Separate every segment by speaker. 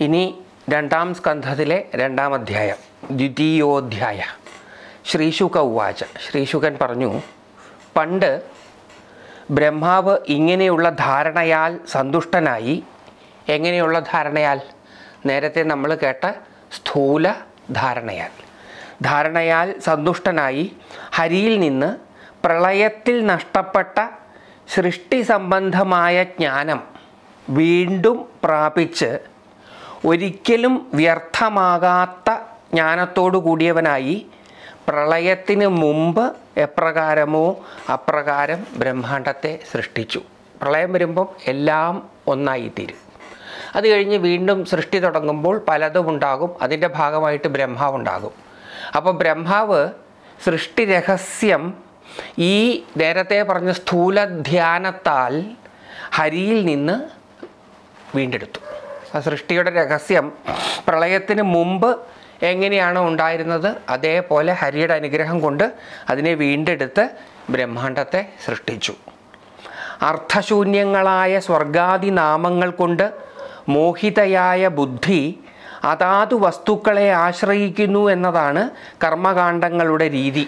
Speaker 1: ഇനി രണ്ടാം സ്കന്ധത്തിലെ രണ്ടാം അധ്യായം ദ്വിതീയോധ്യായ ശ്രീശുക ഉവാച ശ്രീശുകൻ പറഞ്ഞു പണ്ട് ബ്രഹ്മാവ് ഇങ്ങനെയുള്ള ധാരണയാൽ സന്തുഷ്ടനായി എങ്ങനെയുള്ള ധാരണയാൽ നേരത്തെ നമ്മൾ കേട്ട സ്ഥൂല ധാരണയാൽ ധാരണയാൽ സന്തുഷ്ടനായി ഹരിയിൽ നിന്ന് പ്രളയത്തിൽ നഷ്ടപ്പെട്ട സൃഷ്ടി സംബന്ധമായ ജ്ഞാനം വീണ്ടും പ്രാപിച്ച് ഒരിക്കലും വ്യർത്ഥമാകാത്ത ജ്ഞാനത്തോടു കൂടിയവനായി പ്രളയത്തിന് മുമ്പ് എപ്രകാരമോ അപ്രകാരം ബ്രഹ്മാണ്ടത്തെ സൃഷ്ടിച്ചു പ്രളയം വരുമ്പം എല്ലാം ഒന്നായിത്തീരും അത് കഴിഞ്ഞ് വീണ്ടും സൃഷ്ടി തുടങ്ങുമ്പോൾ പലതും ഉണ്ടാകും അതിൻ്റെ ഭാഗമായിട്ട് ബ്രഹ്മാവ് ഉണ്ടാകും അപ്പോൾ ബ്രഹ്മാവ് സൃഷ്ടി രഹസ്യം ഈ നേരത്തെ പറഞ്ഞ സ്ഥൂല ധ്യാനത്താൽ ഹരിയിൽ നിന്ന് വീണ്ടെടുത്തു ആ സൃഷ്ടിയുടെ രഹസ്യം പ്രളയത്തിന് മുമ്പ് എങ്ങനെയാണോ ഉണ്ടായിരുന്നത് അതേപോലെ ഹരിയുടെ അനുഗ്രഹം കൊണ്ട് അതിനെ വീണ്ടെടുത്ത് ബ്രഹ്മാണ്ടത്തെ സൃഷ്ടിച്ചു അർത്ഥശൂന്യങ്ങളായ സ്വർഗാദി നാമങ്ങൾ കൊണ്ട് മോഹിതയായ ബുദ്ധി അതാതു വസ്തുക്കളെ ആശ്രയിക്കുന്നു എന്നതാണ് കർമ്മകാണ്ഡങ്ങളുടെ രീതി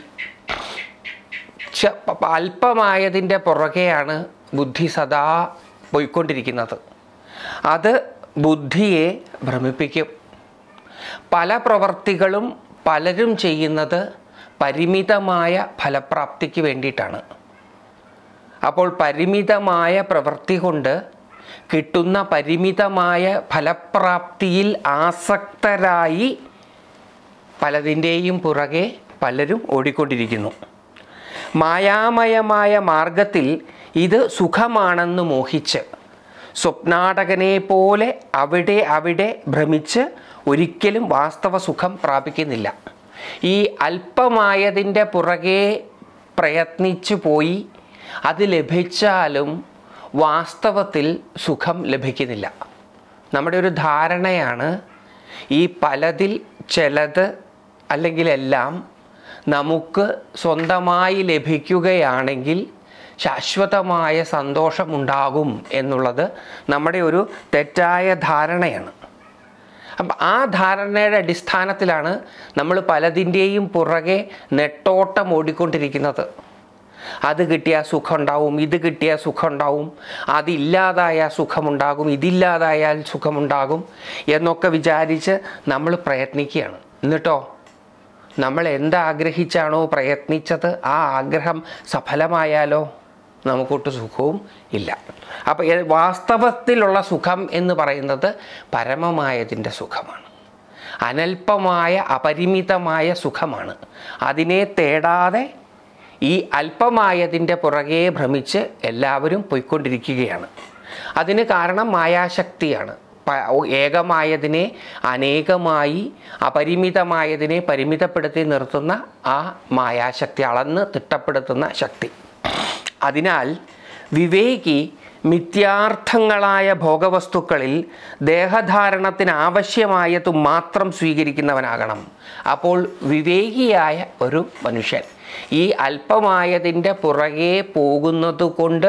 Speaker 1: ച- പ- അല്പമായതിൻ്റെ പുറകെയാണ് ബുദ്ധി സദാ പോയിക്കൊണ്ടിരിക്കുന്നത് അത് ബുദ്ധിയെ ഭ്രമിപ്പിക്കും പല പ്രവർത്തികളും പലരും ചെയ്യുന്നത് പരിമിതമായ ഫലപ്രാപ്തിക്ക് വേണ്ടിയിട്ടാണ് അപ്പോൾ പരിമിതമായ പ്രവൃത്തി കൊണ്ട് കിട്ടുന്ന പരിമിതമായ ഫലപ്രാപ്തിയിൽ ആസക്തരായി പലതിൻ്റെയും പുറകെ പലരും ഓടിക്കൊണ്ടിരിക്കുന്നു മായാമയമായ മാർഗത്തിൽ ഇത് സുഖമാണെന്ന് മോഹിച്ച് സ്വപ്നാടകനെ പോലെ അവിടെ അവിടെ ഭ്രമിച്ച് ഒരിക്കലും വാസ്തവ സുഖം പ്രാപിക്കുന്നില്ല ഈ അല്പമായതിൻ്റെ പുറകെ പ്രയത്നിച്ചു പോയി അത് ലഭിച്ചാലും വാസ്തവത്തിൽ സുഖം ലഭിക്കുന്നില്ല നമ്മുടെ ഒരു ധാരണയാണ് ഈ പലതിൽ ചിലത് അല്ലെങ്കിൽ എല്ലാം നമുക്ക് സ്വന്തമായി ലഭിക്കുകയാണെങ്കിൽ ശാശ്വതമായ സന്തോഷമുണ്ടാകും എന്നുള്ളത് നമ്മുടെ ഒരു തെറ്റായ ധാരണയാണ് അപ്പം ആ ധാരണയുടെ അടിസ്ഥാനത്തിലാണ് നമ്മൾ പലതിൻ്റെയും പുറകെ നെട്ടോട്ടം ഓടിക്കൊണ്ടിരിക്കുന്നത് അത് കിട്ടിയാൽ സുഖമുണ്ടാവും ഇത് കിട്ടിയാൽ സുഖമുണ്ടാവും അതില്ലാതായാൽ സുഖമുണ്ടാകും ഇതില്ലാതായാൽ സുഖമുണ്ടാകും എന്നൊക്കെ വിചാരിച്ച് നമ്മൾ പ്രയത്നിക്കുകയാണ് എന്നിട്ടോ നമ്മൾ എന്താഗ്രഹിച്ചാണോ പ്രയത്നിച്ചത് ആ ആഗ്രഹം സഫലമായാലോ നമുക്കൊട്ട് സുഖവും ഇല്ല അപ്പോൾ ഏ- വാസ്തവത്തിലുള്ള സുഖം എന്ന് പറയുന്നത് പരമമായതിൻ്റെ സുഖമാണ് അനൽപമായ അപരിമിതമായ സുഖമാണ് അതിനെ തേടാതെ ഈ അല്പമായതിൻ്റെ പുറകെ ഭ്രമിച്ച് എല്ലാവരും പോയിക്കൊണ്ടിരിക്കുകയാണ് അതിന് കാരണം മായാശക്തിയാണ് പ- ഏകമായതിനെ അനേകമായി അപരിമിതമായതിനെ പരിമിതപ്പെടുത്തി നിർത്തുന്ന ആ മായാശക്തി അളന്ന് തിട്ടപ്പെടുത്തുന്ന ശക്തി അതിനാൽ വിവേകി മിഥ്യാർത്ഥങ്ങളായ ഭോഗവസ്തുക്കളിൽ ദേഹധാരണത്തിന് ആവശ്യമായത് മാത്രം സ്വീകരിക്കുന്നവനാകണം അപ്പോൾ വിവേകിയായ ഒരു മനുഷ്യൻ ഈ അല്പമായതിൻ്റെ പുറകെ പോകുന്നത് കൊണ്ട്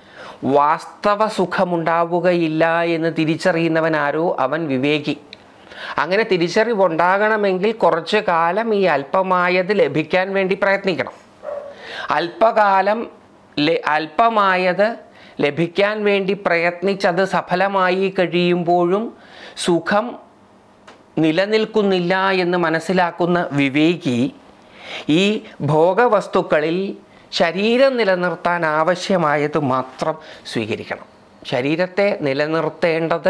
Speaker 1: വാസ്തവ സുഖമുണ്ടാവുകയില്ല എന്ന് തിരിച്ചറിയുന്നവനാരോ അവൻ വിവേകി അങ്ങനെ തിരിച്ചറിവുണ്ടാകണമെങ്കിൽ കുറച്ചു കാലം ഈ അല്പമായത് ലഭിക്കാൻ വേണ്ടി പ്രയത്നിക്കണം അല്പകാലം ലെ- അല്പമായത് ലഭിക്കാൻ വേണ്ടി പ്രയത്നിച്ചത് സഫലമായി കഴിയുമ്പോഴും സുഖം നിലനിൽക്കുന്നില്ല എന്ന് മനസ്സിലാക്കുന്ന വിവേകി ഈ ഭോഗവസ്തുക്കളിൽ ശരീരം നിലനിർത്താൻ ആവശ്യമായത് മാത്രം സ്വീകരിക്കണം ശരീരത്തെ നിലനിർത്തേണ്ടത്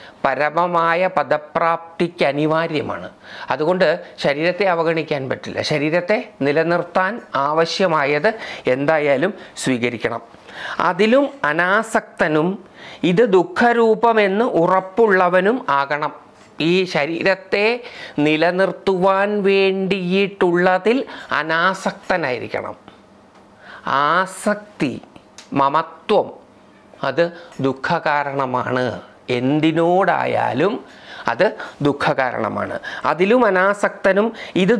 Speaker 1: പരമമായ പദപ്രാപ്തിക്ക് അനിവാര്യമാണ് അതുകൊണ്ട് ശരീരത്തെ അവഗണിക്കാൻ പറ്റില്ല ശരീരത്തെ നിലനിർത്താൻ ആവശ്യമായത് എന്തായാലും സ്വീകരിക്കണം അതിലും അനാസക്തനും ഇത് ദുഃഖരൂപമെന്ന് ഉറപ്പുള്ളവനും ആകണം ഈ ശരീരത്തെ നിലനിർത്തുവാൻ വേണ്ടിയിട്ടുള്ളതിൽ അനാസക്തനായിരിക്കണം ആസക്തി മമത്വം അത് ദുഃഖകാരണമാണ് എന്തിനോടായാലും അത് ദുഃഖകാരണമാണ് അതിലും അനാസക്തനും ഇത്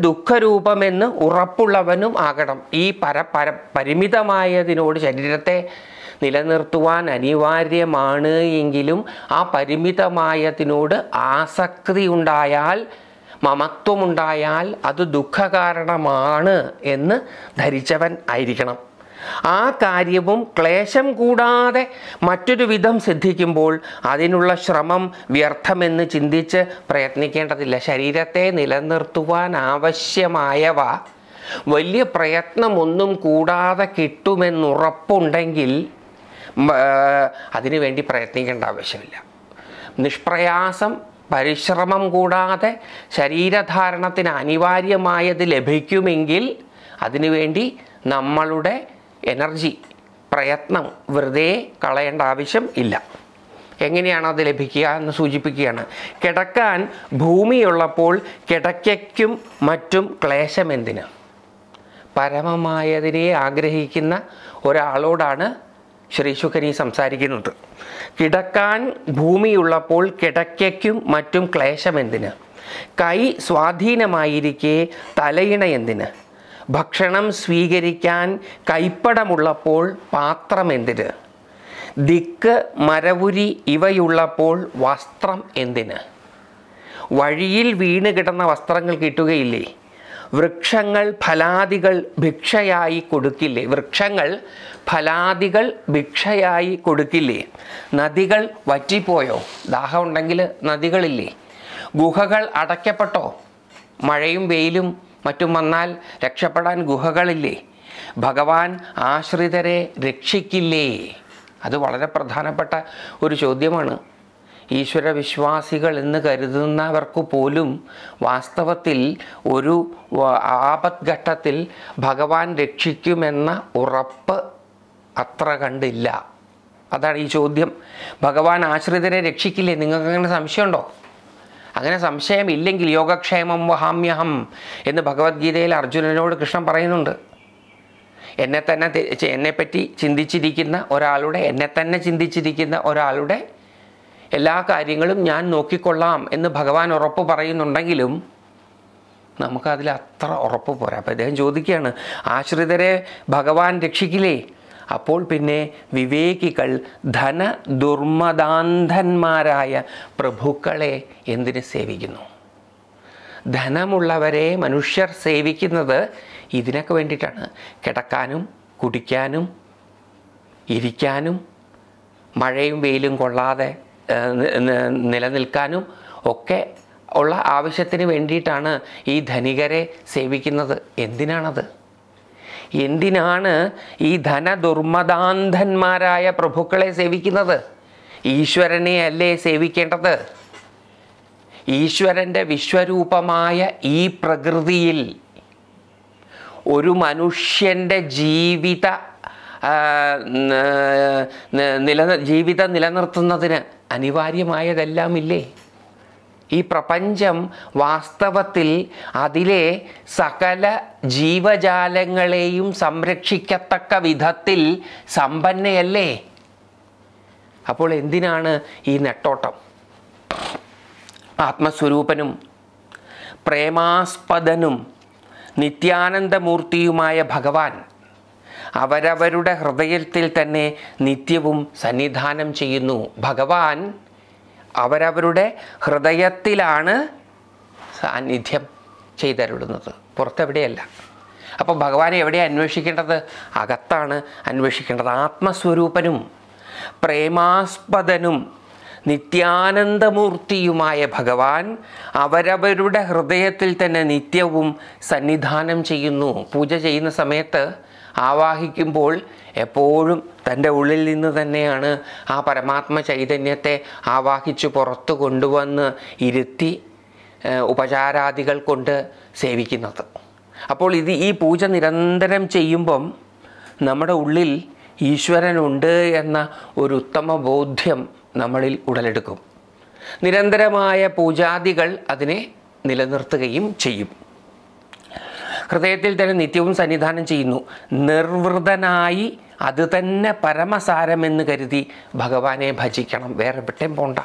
Speaker 1: ദുഃഖരൂപമെന്ന് ഉറപ്പുള്ളവനും ആകണം ഈ പര പര പരിമിതമായതിനോട് ശരീരത്തെ നിലനിർത്തുവാൻ അനിവാര്യമാണ് എങ്കിലും ആ പരിമിതമായതിനോട് ആസക്തി ഉണ്ടായാൽ മമത്വമുണ്ടായാൽ അത് ദുഃഖകാരണമാണ് എന്ന് ധരിച്ചവൻ ആയിരിക്കണം ആ കാര്യവും ക്ലേശം കൂടാതെ മറ്റൊരു വിധം സിദ്ധിക്കുമ്പോൾ അതിനുള്ള ശ്രമം വ്യർത്ഥമെന്ന് ചിന്തിച്ച് പ്രയത്നിക്കേണ്ടതില്ല ശരീരത്തെ നിലനിർത്തുവാൻ ആവശ്യമായവ വലിയ പ്രയത്നമൊന്നും കൂടാതെ കിട്ടുമെന്നുറപ്പുണ്ടെങ്കിൽ മ, അതിനു വേണ്ടി പ്രയത്നിക്കേണ്ട ആവശ്യമില്ല നിഷ്പ്രയാസം പരിശ്രമം കൂടാതെ ശരീരധാരണത്തിന് അനിവാര്യമായത് ലഭിക്കുമെങ്കിൽ അതിനുവേണ്ടി നമ്മളുടെ എനർജി പ്രയത്നം വെറുതെ കളയേണ്ട ആവശ്യം ഇല്ല എങ്ങനെയാണ് അത് ലഭിക്കുക എന്ന് സൂചിപ്പിക്കുകയാണ് കിടക്കാൻ ഭൂമിയുള്ളപ്പോൾ കിടക്കയ്ക്കും മറ്റും ക്ലേശം എന്തിന് പരമമായതിനെ ആഗ്രഹിക്കുന്ന ഒരാളോടാണ് ശ്രീ ശുക്കരി സംസാരിക്കുന്നത് കിടക്കാൻ ഭൂമിയുള്ളപ്പോൾ കിടക്കയ്ക്കും മറ്റും ക്ലേശം എന്തിന് കൈ സ്വാധീനമായിരിക്കെ തലയിണ എന്തിന് ഭക്ഷണം സ്വീകരിക്കാൻ കൈപ്പടമുള്ളപ്പോൾ പാത്രം എന്തിന് ദിക്ക് മരവുരി ഇവയുള്ളപ്പോൾ വസ്ത്രം എന്തിന് വഴിയിൽ വീണ് കിടന്ന വസ്ത്രങ്ങൾ കിട്ടുകയില്ലേ വൃക്ഷങ്ങൾ ഫലാദികൾ ഭിക്ഷയായി കൊടുക്കില്ലേ വൃക്ഷങ്ങൾ ഫലാദികൾ ഭിക്ഷയായി കൊടുക്കില്ലേ നദികൾ വറ്റിപ്പോയോ ദാഹമുണ്ടെങ്കിൽ നദികളില്ലേ ഗുഹകൾ അടയ്ക്കപ്പെട്ടോ മഴയും വെയിലും മറ്റും വന്നാൽ രക്ഷപ്പെടാൻ ഗുഹകളില്ലേ ഭഗവാൻ ആശ്രിതരെ രക്ഷിക്കില്ലേ അത് വളരെ പ്രധാനപ്പെട്ട ഒരു ചോദ്യമാണ് ഈശ്വര വിശ്വാസികൾ എന്ന് കരുതുന്നവർക്ക് പോലും വാസ്തവത്തിൽ ഒരു വ- ആപത്ഘട്ടത്തിൽ ഭഗവാൻ രക്ഷിക്കുമെന്ന ഉറപ്പ് അത്ര കണ്ടില്ല അതാണ് ഈ ചോദ്യം ഭഗവാൻ ആശ്രിതരെ രക്ഷിക്കില്ലേ നിങ്ങൾക്ക് അങ്ങനെ സംശയമുണ്ടോ അങ്ങനെ സംശയമില്ലെങ്കിൽ യോഗക്ഷേമം വഹാമ്യഹം എന്ന് ഭഗവത്ഗീതയിൽ അർജുനനോട് കൃഷ്ണൻ പറയുന്നുണ്ട് എന്നെ തന്നെ തി- ചെ- എന്നെപ്പറ്റി ചിന്തിച്ചിരിക്കുന്ന ഒരാളുടെ എന്നെ തന്നെ ചിന്തിച്ചിരിക്കുന്ന ഒരാളുടെ എല്ലാ കാര്യങ്ങളും ഞാൻ നോക്കിക്കൊള്ളാം എന്ന് ഭഗവാൻ ഉറപ്പ് പറയുന്നുണ്ടെങ്കിലും നമുക്കതിൽ അത്ര ഉറപ്പ് പോരാ അപ്പം അദ്ദേഹം ചോദിക്കുകയാണ് ആശ്രിതരെ ഭഗവാൻ രക്ഷിക്കില്ലേ അപ്പോൾ പിന്നെ വിവേകികൾ ധന ദുർമദാന്ധന്മാരായ പ്രഭുക്കളെ എന്തിന് സേവിക്കുന്നു ധനമുള്ളവരെ മനുഷ്യർ സേവിക്കുന്നത് ഇതിനൊക്കെ വേണ്ടിയിട്ടാണ് കിടക്കാനും കുടിക്കാനും ഇരിക്കാനും മഴയും വെയിലും കൊള്ളാതെ ഏഹ്, നി- നി- നിലനിൽക്കാനും ഒക്കെ ഉള്ള ആവശ്യത്തിന് വേണ്ടിയിട്ടാണ് ഈ ധനികരെ സേവിക്കുന്നത് എന്തിനാണത് എന്തിനാണ് ഈ ധനദുർമദാന്ധന്മാരായ പ്രഭുക്കളെ സേവിക്കുന്നത് ഈശ്വരനെ അല്ലേ സേവിക്കേണ്ടത് ഈശ്വരൻ്റെ വിശ്വരൂപമായ ഈ പ്രകൃതിയിൽ ഒരു മനുഷ്യൻ്റെ ജീവിത ആ, ന- ന- നില ജീവിതം നിലനിർത്തുന്നതിന് അനിവാര്യമായതെല്ലാം ഇല്ലേ ഈ പ്രപഞ്ചം വാസ്തവത്തിൽ അതിലെ സകല ജീവജാലങ്ങളെയും സംരക്ഷിക്കത്തക്ക വിധത്തിൽ സമ്പന്നയല്ലേ അപ്പോൾ എന്തിനാണ് ഈ നെട്ടോട്ടം ആത്മസ്വരൂപനും പ്രേമാസ്പദനും നിത്യാനന്ദമൂർത്തിയുമായ ഭഗവാൻ അവരവരുടെ ഹൃദയത്തിൽ തന്നെ നിത്യവും സന്നിധാനം ചെയ്യുന്നു ഭഗവാൻ അവരവരുടെ ഹൃദയത്തിലാണ് സാന്നിധ്യം ചെയ്തരുളുന്നത് പുറത്തെവിടെയല്ല അപ്പോൾ ഭഗവാനെ എവിടെയാണ് അന്വേഷിക്കേണ്ടത് അകത്താണ് അന്വേഷിക്കേണ്ടത് ആത്മസ്വരൂപനും പ്രേമാസ്പദനും നിത്യാനന്ദമൂർത്തിയുമായ ഭഗവാൻ അവരവരുടെ ഹൃദയത്തിൽ തന്നെ നിത്യവും സന്നിധാനം ചെയ്യുന്നു പൂജ ചെയ്യുന്ന സമയത്ത് ആവാഹിക്കുമ്പോൾ എപ്പോഴും തൻ്റെ ഉള്ളിൽ നിന്ന് തന്നെയാണ് ആ പരമാത്മ ചൈതന്യത്തെ ആവാഹിച്ചു പുറത്തു കൊണ്ടുവന്ന് ഇരുത്തി ഏഹ്, ഉപചാരാദികൾ കൊണ്ട് സേവിക്കുന്നത് അപ്പോൾ ഇത് ഈ പൂജ നിരന്തരം ചെയ്യുമ്പം നമ്മുടെ ഉള്ളിൽ ഈശ്വരനുണ്ട് എന്ന ഒരു ഉത്തമ ബോധ്യം നമ്മളിൽ ഉടലെടുക്കും നിരന്തരമായ പൂജാദികൾ അതിനെ നിലനിർത്തുകയും ചെയ്യും ഹൃദയത്തിൽ തന്നെ നിത്യവും സന്നിധാനം ചെയ്യുന്നു നിർവൃതനായി അത് തന്നെ പരമസാരമെന്ന് കരുതി ഭഗവാനെ ഭജിക്കണം വേറെ എവിടെയും പോണ്ട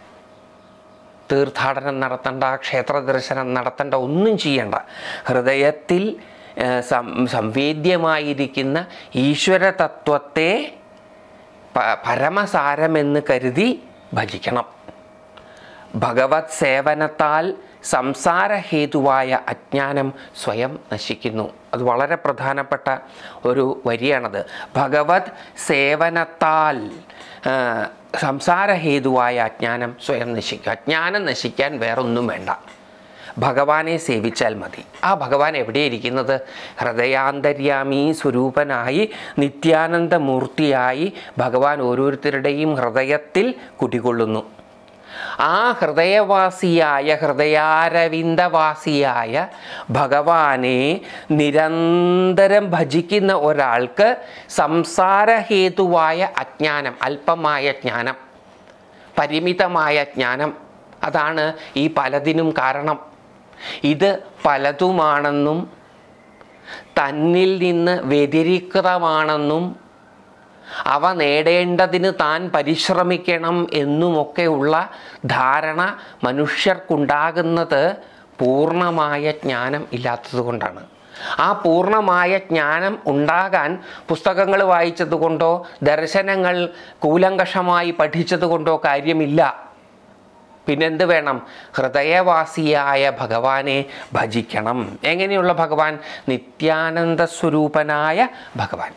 Speaker 1: തീർത്ഥാടനം നടത്തണ്ട ക്ഷേത്ര ദർശനം നടത്തണ്ട ഒന്നും ചെയ്യണ്ട ഹൃദയത്തിൽ ഏഹ്, സം സംവേദ്യമായിരിക്കുന്ന ഈശ്വര തത്വത്തെ പ- പരമസാരമെന്ന് കരുതി ഭജിക്കണം ഭഗവത് സേവനത്താൽ സംസാരഹേതുവായ അജ്ഞാനം സ്വയം നശിക്കുന്നു അത് വളരെ പ്രധാനപ്പെട്ട ഒരു വരിയാണത് ഭഗവത് സേവനത്താൽ ആ, സംസാരഹേതുവായ അജ്ഞാനം സ്വയം നശിക്കും അജ്ഞാനം നശിക്കാൻ വേറൊന്നും വേണ്ട ഭഗവാനെ സേവിച്ചാൽ മതി ആ ഭഗവാൻ എവിടെയിരിക്കുന്നത് ഹൃദയാന്തര്യാമി സ്വരൂപനായി നിത്യാനന്ദമൂർത്തിയായി ഭഗവാൻ ഓരോരുത്തരുടെയും ഹൃദയത്തിൽ കുടികൊള്ളുന്നു ആ ഹൃദയവാസിയായ ഹൃദയാരവിന്ദവാസിയായ ഭഗവാനെ നിരന്തരം ഭജിക്കുന്ന ഒരാൾക്ക് സംസാരഹേതുവായ അജ്ഞാനം അല്പമായ ജ്ഞാനം പരിമിതമായ ജ്ഞാനം അതാണ് ഈ പലതിനും കാരണം ഇത് പലതുമാണെന്നും തന്നിൽ നിന്ന് വ്യതിരിക്തമാണെന്നും അവ നേടേണ്ടതിന് താൻ പരിശ്രമിക്കണം എന്നുമൊക്കെയുള്ള ധാരണ മനുഷ്യർക്കുണ്ടാകുന്നത് പൂർണ്ണമായ ജ്ഞാനം ഇല്ലാത്തതുകൊണ്ടാണ് ആ പൂർണ്ണമായ ജ്ഞാനം ഉണ്ടാകാൻ പുസ്തകങ്ങൾ വായിച്ചതുകൊണ്ടോ ദർശനങ്ങൾ കൂലങ്കഷമായി പഠിച്ചതുകൊണ്ടോ കാര്യമില്ല പിന്നെന്ത് വേണം ഹൃദയവാസിയായ ഭഗവാനെ ഭജിക്കണം എങ്ങനെയുള്ള ഭഗവാൻ നിത്യാനന്ദ സ്വരൂപനായ ഭഗവാൻ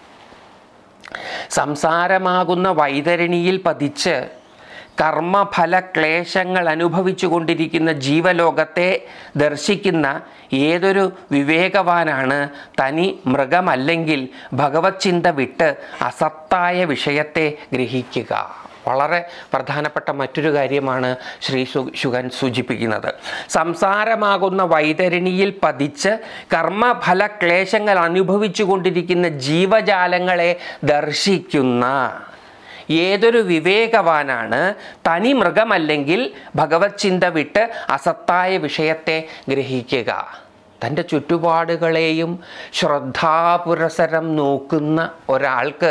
Speaker 1: സംസാരമാകുന്ന വൈതരണിയിൽ പതിച്ച് കർമ്മഫല ക്ലേശങ്ങൾ അനുഭവിച്ചു കൊണ്ടിരിക്കുന്ന ജീവലോകത്തെ ദർശിക്കുന്ന ഏതൊരു വിവേകവാനാണ് തനി മൃഗമല്ലെങ്കിൽ ഭഗവത് ചിന്ത വിട്ട് അസത്തായ വിഷയത്തെ ഗ്രഹിക്കുക വളരെ പ്രധാനപ്പെട്ട മറ്റൊരു കാര്യമാണ് ശ്രീ സു ശുഗൻ സൂചിപ്പിക്കുന്നത് സംസാരമാകുന്ന വൈതരണിയിൽ പതിച്ച് കർമ്മഫല ക്ലേശങ്ങൾ അനുഭവിച്ചു കൊണ്ടിരിക്കുന്ന ജീവജാലങ്ങളെ ദർശിക്കുന്ന ഏതൊരു വിവേകവാനാണ് തനി മൃഗമല്ലെങ്കിൽ ഭഗവത് ചിന്ത വിട്ട് അസത്തായ വിഷയത്തെ ഗ്രഹിക്കുക തൻ്റെ ചുറ്റുപാടുകളെയും ശ്രദ്ധാപുരസരം നോക്കുന്ന ഒരാൾക്ക്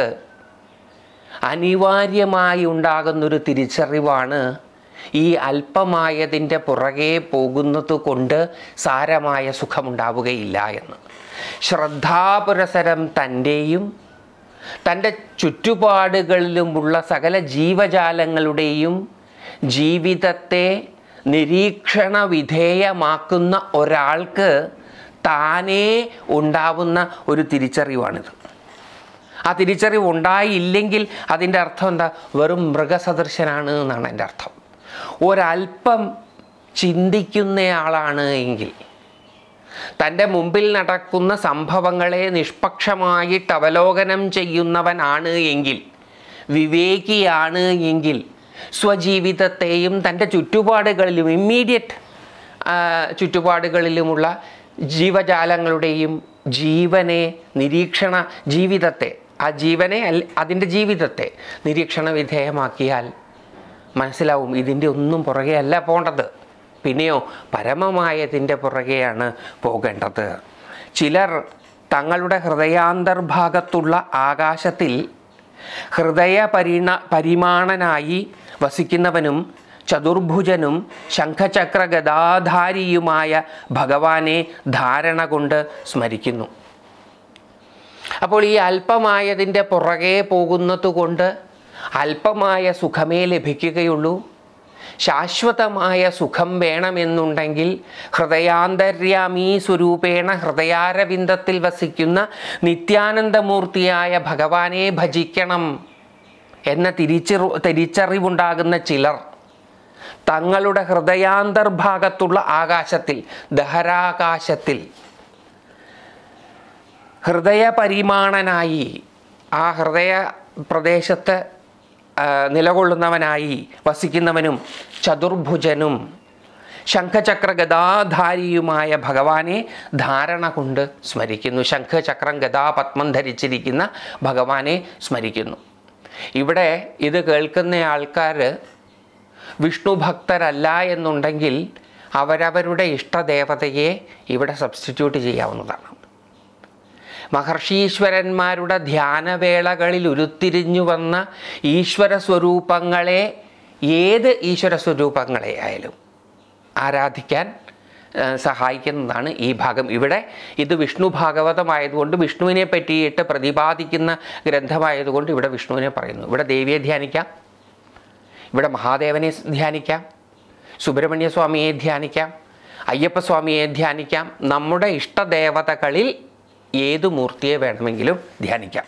Speaker 1: അനിവാര്യമായി ഉണ്ടാകുന്നൊരു തിരിച്ചറിവാണ് ഈ അല്പമായതിൻ്റെ പുറകെ പോകുന്നത് കൊണ്ട് സാരമായ സുഖമുണ്ടാവുകയില്ല എന്ന് ശ്രദ്ധാപുരസരം തൻ്റെയും തൻ്റെ ചുറ്റുപാടുകളിലുമുള്ള സകല ജീവജാലങ്ങളുടെയും ജീവിതത്തെ നിരീക്ഷണ വിധേയമാക്കുന്ന ഒരാൾക്ക് താനേ ഉണ്ടാവുന്ന ഒരു തിരിച്ചറിവാണിത് ആ തിരിച്ചറിവ് ഉണ്ടായില്ലെങ്കിൽ അതിൻ്റെ അർത്ഥം എന്താ വെറും മൃഗസദൃശനാണ് എന്നാണ് എൻ്റെ അർത്ഥം ഒരല്പം ചിന്തിക്കുന്നയാളാണ് എങ്കിൽ തൻ്റെ മുമ്പിൽ നടക്കുന്ന സംഭവങ്ങളെ നിഷ്പക്ഷമായിട്ട് അവലോകനം ചെയ്യുന്നവനാണ് എങ്കിൽ വിവേകിയാണ് എങ്കിൽ സ്വജീവിതത്തെയും തൻ്റെ ചുറ്റുപാടുകളിലും ഇമ്മീഡിയറ്റ് ചുറ്റുപാടുകളിലുമുള്ള ജീവജാലങ്ങളുടെയും ജീവനെ നിരീക്ഷണ ജീവിതത്തെ ആ ജീവനെ അല്ല അതിൻ്റെ ജീവിതത്തെ നിരീക്ഷണ വിധേയമാക്കിയാൽ മനസ്സിലാവും ഇതിൻ്റെ ഒന്നും പുറകെ അല്ല പോകേണ്ടത് പിന്നെയോ പരമമായതിൻ്റെ പുറകെയാണ് പോകേണ്ടത് ചിലർ തങ്ങളുടെ ഹൃദയാന്തർഭാഗത്തുള്ള ആകാശത്തിൽ ഹൃദയ പരിണ പരിമാണനായി വസിക്കുന്നവനും ചതുർഭുജനും ശംഖചക്ര ഗദാധാരിയുമായ ഭഗവാനെ ധാരണ കൊണ്ട് സ്മരിക്കുന്നു അപ്പോൾ ഈ അല്പമായതിൻ്റെ പുറകെ പോകുന്നത് കൊണ്ട് അല്പമായ സുഖമേ ലഭിക്കുകയുള്ളൂ ശാശ്വതമായ സുഖം വേണമെന്നുണ്ടെങ്കിൽ ഹൃദയാന്തര്യാമീ സ്വരൂപേണ ഹൃദയാരവിന്ദത്തിൽ വസിക്കുന്ന നിത്യാനന്ദമൂർത്തിയായ ഭഗവാനെ ഭജിക്കണം എന്ന തിരിച്ചറി തിരിച്ചറിവുണ്ടാകുന്ന ചിലർ തങ്ങളുടെ ഹൃദയാന്തർഭാഗത്തുള്ള ആകാശത്തിൽ ദഹരാകാശത്തിൽ ഹൃദയപരിമാണനായി ആ ഹൃദയ പ്രദേശത്ത് ആ, നിലകൊള്ളുന്നവനായി വസിക്കുന്നവനും ചതുർഭുജനും ശംഖചക്ര ഗദാധാരിയുമായ ഭഗവാനെ ധാരണ കൊണ്ട് സ്മരിക്കുന്നു ശംഖചക്രം ഗദാപത്മം ധരിച്ചിരിക്കുന്ന ഭഗവാനെ സ്മരിക്കുന്നു ഇവിടെ ഇത് കേൾക്കുന്ന ആൾക്കാർ വിഷ്ണു ഭക്തരല്ല എന്നുണ്ടെങ്കിൽ അവരവരുടെ ഇഷ്ടദേവതയെ ഇവിടെ സബ്സ്റ്റിറ്റ്യൂട്ട് ചെയ്യാവുന്നതാണ് മഹർഷീശ്വരന്മാരുടെ ധ്യാനവേളകളിൽ ഉരുത്തിരിഞ്ഞു വന്ന ഈശ്വര സ്വരൂപങ്ങളെ ഏത് ഈശ്വര സ്വരൂപങ്ങളെ ആയാലും ആരാധിക്കാൻ ഏഹ്, സഹായിക്കുന്നതാണ് ഈ ഭാഗം ഇവിടെ ഇത് വിഷ്ണു ഭാഗവതമായതുകൊണ്ട് വിഷ്ണുവിനെ പറ്റിയിട്ട് പ്രതിപാദിക്കുന്ന ഗ്രന്ഥമായതുകൊണ്ട് ഇവിടെ വിഷ്ണുവിനെ പറയുന്നു ഇവിടെ ദേവിയെ ധ്യാനിക്കാം ഇവിടെ മഹാദേവനെ ധ്യാനിക്കാം സുബ്രഹ്മണ്യ സ്വാമിയെ ധ്യാനിക്കാം അയ്യപ്പസ്വാമിയെ ധ്യാനിക്കാം നമ്മുടെ ഇഷ്ടദേവതകളിൽ ഏതു മൂർത്തിയെ വേണമെങ്കിലും ധ്യാനിക്കാം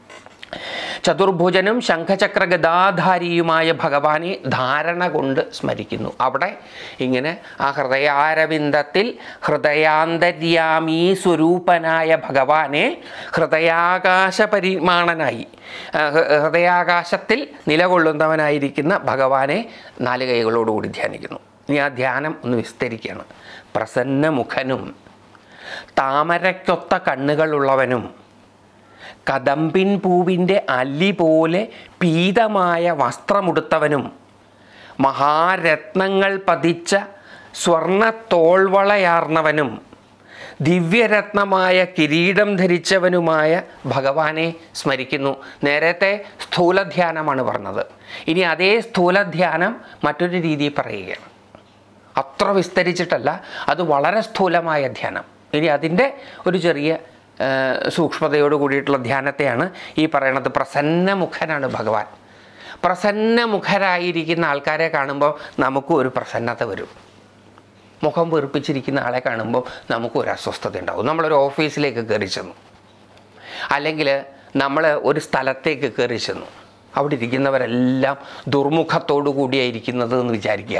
Speaker 1: ചതുർഭുജനും ശംഖചക്ര ഗദാധാരിയുമായ ഭഗവാനെ ധാരണ കൊണ്ട് സ്മരിക്കുന്നു അവിടെ ഇങ്ങനെ ആ ഹൃദയാരവിന്ദത്തിൽ ഹൃദയാന്തര്യാമീ സ്വരൂപനായ ഭഗവാനെ ഹൃദയാകാശ പരിമാണനായി ആ, ഹൃ- ഹൃദയാകാശത്തിൽ നിലകൊള്ളുന്നവനായിരിക്കുന്ന ഭഗവാനെ നാല് കൈകളോടുകൂടി ധ്യാനിക്കുന്നു ഇനി ആ ധ്യാനം ഒന്ന് വിസ്തരിക്കുകയാണ് പ്രസന്നമുഖനും താമരയ്ക്കൊത്ത കണ്ണുകളുള്ളവനും കദമ്പിൻ പൂവിൻ്റെ അല്ലി പോലെ പീതമായ വസ്ത്രമുടുത്തവനും മഹാരത്നങ്ങൾ പതിച്ച സ്വർണ്ണ തോൾവളയാർന്നവനും ദിവ്യരത്നമായ കിരീടം ധരിച്ചവനുമായ ഭഗവാനെ സ്മരിക്കുന്നു നേരത്തെ സ്ഥൂലധ്യാനമാണ് പറഞ്ഞത് ഇനി അതേ സ്ഥൂലധ്യാനം മറ്റൊരു രീതിയിൽ പറയുകയാണ് അത്ര വിസ്തരിച്ചിട്ടല്ല അത് വളരെ സ്ഥൂലമായ ധ്യാനം ഇനി അതിൻ്റെ ഒരു ചെറിയ ആ, സൂക്ഷ്മതയോട് കൂടിയിട്ടുള്ള ധ്യാനത്തെയാണ് ഈ പറയണത് പ്രസന്നമുഖനാണ് ഭഗവാൻ പ്രസന്നമുഖരായിരിക്കുന്ന ആൾക്കാരെ കാണുമ്പോൾ നമുക്കും ഒരു പ്രസന്നത വരും മുഖം വെറുപ്പിച്ചിരിക്കുന്ന ആളെ കാണുമ്പോൾ നമുക്കും ഒരു അസ്വസ്ഥത ഉണ്ടാവും നമ്മളൊരു ഓഫീസിലേക്ക് കയറി ചെന്നു അല്ലെങ്കിൽ നമ്മൾ ഒരു സ്ഥലത്തേക്ക് കയറി ചെന്നു അവിടെ ഇരിക്കുന്നവരെല്ലാം ദുർമുഖത്തോടു കൂടിയായിരിക്കുന്നത് എന്ന് വിചാരിക്കുക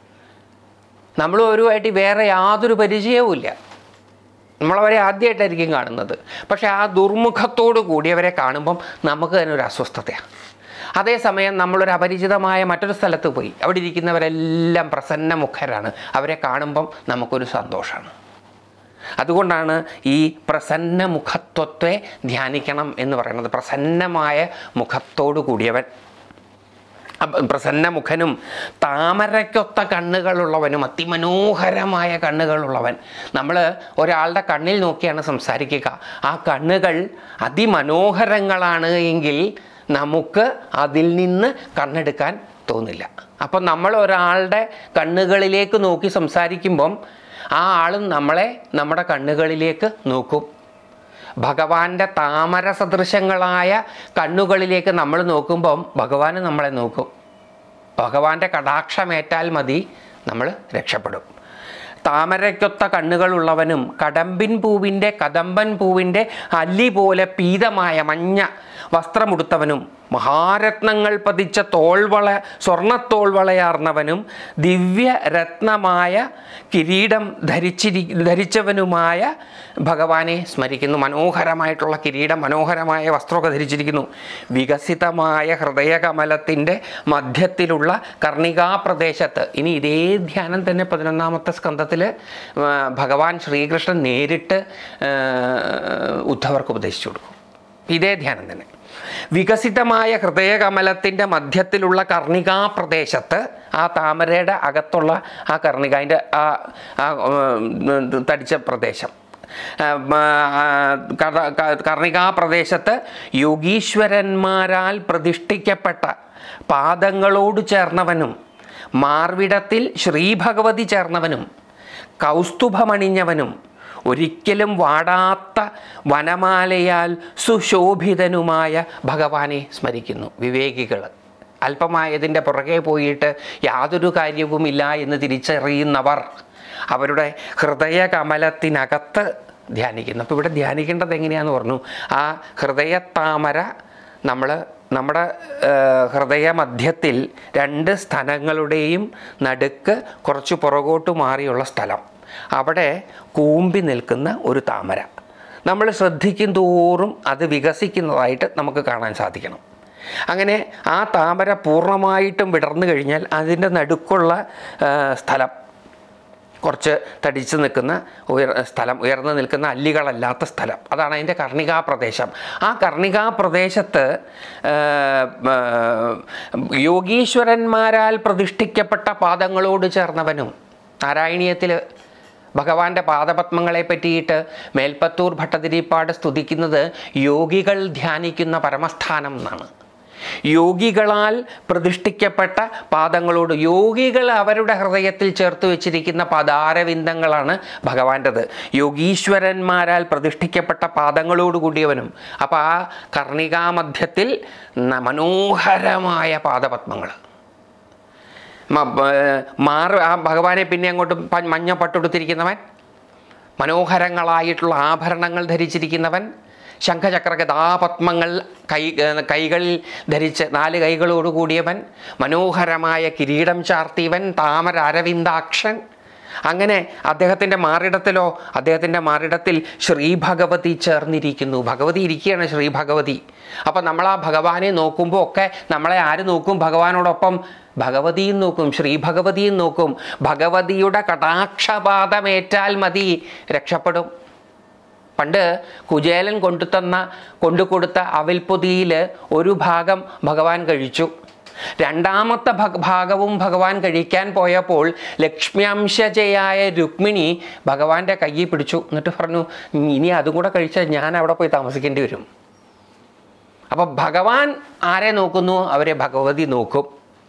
Speaker 1: നമ്മൾ ഒരുമായിട്ട് വേറെ യാതൊരു പരിചയവും ഇല്ല നമ്മളവരെ ആദ്യമായിട്ടായിരിക്കും കാണുന്നത് പക്ഷേ ആ ദുർമുഖത്തോടു കൂടിയവരെ കാണുമ്പം നമുക്ക് തന്നെ ഒരു അസ്വസ്ഥതയാണ് അതേസമയം നമ്മളൊരു അപരിചിതമായ മറ്റൊരു സ്ഥലത്ത് പോയി അവിടെ ഇരിക്കുന്നവരെല്ലാം പ്രസന്നമുഖരാണ് അവരെ കാണുമ്പം നമുക്കൊരു സന്തോഷമാണ് അതുകൊണ്ടാണ് ഈ പ്രസന്ന മുഖത്വത്തെ ധ്യാനിക്കണം എന്ന് പറയുന്നത് പ്രസന്നമായ മുഖത്തോടു കൂടിയവൻ അപ്പ- പ്രസന്നമുഖനും താമരയ്ക്കൊത്ത കണ്ണുകളുള്ളവനും അതിമനോഹരമായ കണ്ണുകളുള്ളവൻ നമ്മൾ ഒരാളുടെ കണ്ണിൽ നോക്കിയാണ് സംസാരിക്കുക ആ കണ്ണുകൾ അതിമനോഹരങ്ങളാണ് എങ്കിൽ നമുക്ക് അതിൽ നിന്ന് കണ്ണെടുക്കാൻ തോന്നില്ല അപ്പം നമ്മൾ ഒരാളുടെ കണ്ണുകളിലേക്ക് നോക്കി സംസാരിക്കുമ്പം ആ ആളും നമ്മളെ നമ്മുടെ കണ്ണുകളിലേക്ക് നോക്കും ഭഗവാന്റെ താമര സദൃശങ്ങളായ കണ്ണുകളിലേക്ക് നമ്മൾ നോക്കുമ്പം ഭഗവാൻ നമ്മളെ നോക്കും ഭഗവാന്റെ കടാക്ഷമേറ്റാൽ മതി നമ്മൾ രക്ഷപ്പെടും താമരയ്ക്കൊത്ത കണ്ണുകളുള്ളവനും കടമ്പിൻ പൂവിൻ്റെ കദമ്പൻ പൂവിൻ്റെ അല്ലി പോലെ പീതമായ മഞ്ഞ വസ്ത്രമുടുത്തവനും മഹാരത്നങ്ങൾ പതിച്ച തോൾവള സ്വർണ്ണത്തോൾവളയാർന്നവനും ദിവ്യരത്നമായ കിരീടം ധരിച്ചിരി ധരിച്ചവനുമായ ഭഗവാനെ സ്മരിക്കുന്നു മനോഹരമായിട്ടുള്ള കിരീടം മനോഹരമായ വസ്ത്രമൊക്കെ ധരിച്ചിരിക്കുന്നു വികസിതമായ ഹൃദയകമലത്തിൻ്റെ മധ്യത്തിലുള്ള കർണികാ പ്രദേശത്ത് ഇനി ഇതേ ധ്യാനം തന്നെ പതിനൊന്നാമത്തെ സ്കന്ധത്തിൽ ഭഗവാൻ ശ്രീകൃഷ്ണൻ നേരിട്ട് ആ, ഉദ്ധവർക്ക് ഉപദേശിച്ചു കൊടുക്കും ഇതേ ധ്യാനം തന്നെ വികസിതമായ ഹൃദയകമലത്തിൻ്റെ മധ്യത്തിലുള്ള കർണികാ പ്രദേശത്ത് ആ താമരയുടെ അകത്തുള്ള ആ കർണിക അതിൻ്റെ ആ ആ, ഉം, തടിച്ച പ്രദേശം ആ, ആ, കട- ക- കർണികാ പ്രദേശത്ത് യോഗീശ്വരന്മാരാൽ പ്രതിഷ്ഠിക്കപ്പെട്ട പാദങ്ങളോട് ചേർന്നവനും മാർവിടത്തിൽ ശ്രീഭഗവതി ചേർന്നവനും കൗസ്തുഭമണിഞ്ഞവനും ഒരിക്കലും വാടാത്ത വനമാലയാൽ സുശോഭിതനുമായ ഭഗവാനെ സ്മരിക്കുന്നു വിവേകികൾ അല്പമായതിൻ്റെ പുറകെ പോയിട്ട് യാതൊരു കാര്യവുമില്ല എന്ന് തിരിച്ചറിയുന്നവർ അവരുടെ ഹൃദയകമലത്തിനകത്ത് ധ്യാനിക്കുന്നു അപ്പോൾ ഇവിടെ ധ്യാനിക്കേണ്ടത് എങ്ങനെയാണെന്ന് പറഞ്ഞു ആ ഹൃദയത്താമര നമ്മൾ നമ്മുടെ ആ, ഹൃദയമധ്യത്തിൽ രണ്ട് സ്ഥലങ്ങളുടെയും നടുക്ക് കുറച്ച് പുറകോട്ട് മാറിയുള്ള സ്ഥലം അവിടെ കൂമ്പി നിൽക്കുന്ന ഒരു താമര നമ്മൾ ശ്രദ്ധിക്കും തോറും അത് വികസിക്കുന്നതായിട്ട് നമുക്ക് കാണാൻ സാധിക്കണം അങ്ങനെ ആ താമര പൂർണ്ണമായിട്ടും വിടർന്നു കഴിഞ്ഞാൽ അതിൻ്റെ നടുക്കുള്ള ആ, സ്ഥലം കുറച്ച് തടിച്ച് നിൽക്കുന്ന ഉയർ സ്ഥലം ഉയർന്നു നിൽക്കുന്ന അല്ലികളല്ലാത്ത സ്ഥലം അതാണ് അതിൻ്റെ കർണികാ പ്രദേശം ആ കർണികാ പ്രദേശത്ത് ആ, ആ, യോഗീശ്വരന്മാരാൽ പ്രതിഷ്ഠിക്കപ്പെട്ട പാദങ്ങളോട് ചേർന്നവനും നാരായണീയത്തിൽ ഭഗവാന്റെ പാദപത്മങ്ങളെ പറ്റിയിട്ട് മേൽപ്പത്തൂർ ഭട്ടതിരിപ്പാട് സ്തുതിക്കുന്നത് യോഗികൾ ധ്യാനിക്കുന്ന പരമസ്ഥാനം എന്നാണ് യോഗികളാൽ പ്രതിഷ്ഠിക്കപ്പെട്ട പാദങ്ങളോട് യോഗികൾ അവരുടെ ഹൃദയത്തിൽ ചേർത്ത് വെച്ചിരിക്കുന്ന പദാരവിന്ദങ്ങളാണ് ഭഗവാന്റേത് യോഗീശ്വരന്മാരാൽ പ്രതിഷ്ഠിക്കപ്പെട്ട പാദങ്ങളോട് കൂടിയവനും അപ്പോൾ ആ കർണികാമധ്യത്തിൽ ന- മനോഹരമായ പാദപത്മങ്ങൾ മ- ബ- മാറ് ആ ഭഗവാനെ പിന്നെ അങ്ങോട്ട് പ- മഞ്ഞ പട്ടുടുത്തിരിക്കുന്നവൻ മനോഹരങ്ങളായിട്ടുള്ള ആഭരണങ്ങൾ ധരിച്ചിരിക്കുന്നവൻ ശംഖചക്ര ഗതാപത്മങ്ങൾ കൈ കൈകളിൽ ധരിച്ച് നാല് കൈകളോട് കൂടിയവൻ മനോഹരമായ കിരീടം ചാർത്തിയവൻ താമര അരവിന്ദാക്ഷൻ അങ്ങനെ അദ്ദേഹത്തിൻ്റെ മാറിടത്തിലോ അദ്ദേഹത്തിൻ്റെ മാറിടത്തിൽ ശ്രീ ഭഗവതി ചേർന്നിരിക്കുന്നു ഭഗവതി ഇരിക്കുകയാണ് ശ്രീ ഭഗവതി അപ്പം നമ്മൾ ആ ഭഗവാനെ നോക്കുമ്പോൾ ഒക്കെ നമ്മളെ ആര് നോക്കും ഭഗവാനോടൊപ്പം ഭഗവതിയും നോക്കും ശ്രീ ഭഗവതിയും നോക്കും ഭഗവതിയുടെ കടാക്ഷപാതമേറ്റാൽ മതി രക്ഷപ്പെടും പണ്ട് കുചേലൻ കൊണ്ടുതന്ന കൊണ്ടുകൊടുത്ത അവിൽപ്പൊതിയിൽ ഒരു ഭാഗം ഭഗവാൻ കഴിച്ചു രണ്ടാമത്തെ ഭഗ- ഭാഗവും ഭഗവാൻ കഴിക്കാൻ പോയപ്പോൾ ലക്ഷ്മ്യാംശജയായ രുക്മിണി ഭഗവാന്റെ കയ്യിൽ പിടിച്ചു എന്നിട്ട് പറഞ്ഞു ഇനി അതും കൂടെ കഴിച്ചാൽ ഞാൻ അവിടെ പോയി താമസിക്കേണ്ടി വരും അപ്പം ഭഗവാൻ ആരെ നോക്കുന്നു അവരെ ഭഗവതി നോക്കും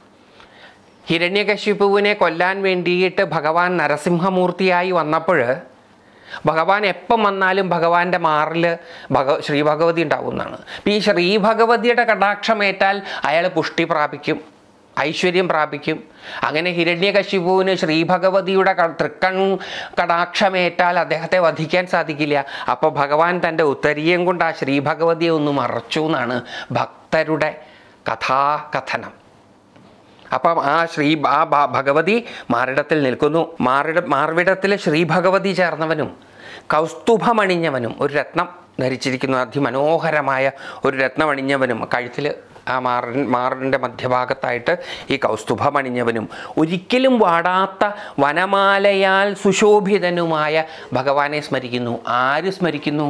Speaker 1: ഹിരണ്യകശിപുവിനെ കൊല്ലാൻ വേണ്ടിയിട്ട് ഭഗവാൻ നരസിംഹമൂർത്തിയായി വന്നപ്പോൾ ഭഗവാൻ എപ്പം വന്നാലും ഭഗവാന്റെ മാറിൽ ഭഗ ശ്രീ ഭഗവതി ഉണ്ടാവുന്നതാണ് അപ്പം ഈ ശ്രീ ഭഗവതിയുടെ കടാക്ഷമേറ്റാൽ അയാൾ പുഷ്ടി പ്രാപിക്കും ഐശ്വര്യം പ്രാപിക്കും അങ്ങനെ ഹിരണ്യകശിപുവിന് ശ്രീ ഭഗവതിയുടെ ക- തൃക്കൺ കടാക്ഷമേറ്റാൽ അദ്ദേഹത്തെ വധിക്കാൻ സാധിക്കില്ല അപ്പോൾ ഭഗവാൻ തൻ്റെ ഉത്തരീയം കൊണ്ട് ആ ശ്രീ ഭഗവതിയെ ഒന്ന് മറച്ചു എന്നാണ് ഭക്തരുടെ കഥാകഥനം അപ്പം ആ ശ്രീ ആ ഭ- ഭഗവതി മാറിടത്തിൽ നിൽക്കുന്നു മാറിട മാർവിടത്തിൽ ശ്രീ ഭഗവതി ചേർന്നവനും കൗസ്തുഭമണിഞ്ഞവനും ഒരു രത്നം ധരിച്ചിരിക്കുന്നു അതിമനോഹരമായ ഒരു രത്നമണിഞ്ഞവനും കഴുത്തിൽ ആ മാറിൻ മാറിൻ്റെ മധ്യഭാഗത്തായിട്ട് ഈ കൗസ്തുഭമണിഞ്ഞവനും ഒരിക്കലും വാടാത്ത വനമാലയാൽ സുശോഭിതനുമായ ഭഗവാനെ സ്മരിക്കുന്നു ആര് സ്മരിക്കുന്നു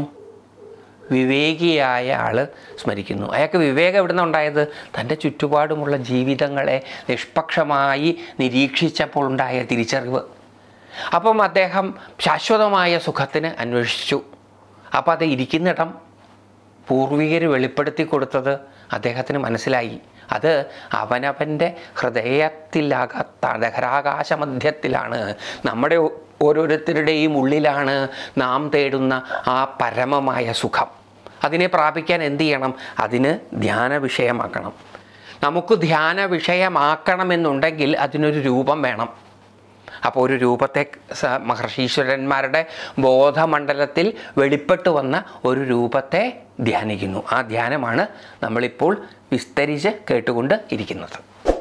Speaker 1: വിവേകിയായ ആൾ സ്മരിക്കുന്നു അയാൾക്ക് വിവേകം എവിടെ നിന്നുണ്ടായത് തൻ്റെ ചുറ്റുപാടുമുള്ള ജീവിതങ്ങളെ നിഷ്പക്ഷമായി നിരീക്ഷിച്ചപ്പോൾ ഉണ്ടായ തിരിച്ചറിവ് അപ്പം അദ്ദേഹം ശാശ്വതമായ സുഖത്തിന് അന്വേഷിച്ചു അപ്പം അത് ഇരിക്കുന്നിടം പൂർവികർ വെളിപ്പെടുത്തി കൊടുത്തത് അദ്ദേഹത്തിന് മനസ്സിലായി അത് അവനവൻ്റെ ഹൃദയത്തിലകത്ത ദഹരാകാശമധ്യത്തിലാണ് നമ്മുടെ ഓ- ഓരോരുത്തരുടെയും ഉള്ളിലാണ് നാം തേടുന്ന ആ പരമമായ സുഖം അതിനെ പ്രാപിക്കാൻ എന്ത് ചെയ്യണം അതിന് ധ്യാന വിഷയമാക്കണം നമുക്ക് ധ്യാന വിഷയമാക്കണമെന്നുണ്ടെങ്കിൽ അതിനൊരു രൂപം വേണം അപ്പോൾ ഒരു രൂപത്തെ സ- മഹർഷീശ്വരന്മാരുടെ ബോധമണ്ഡലത്തിൽ വെളിപ്പെട്ടു വന്ന ഒരു രൂപത്തെ ധ്യാനിക്കുന്നു ആ ധ്യാനമാണ് നമ്മളിപ്പോൾ വിസ്തരിച്ച് കേട്ടുകൊണ്ട് ഇരിക്കുന്നത്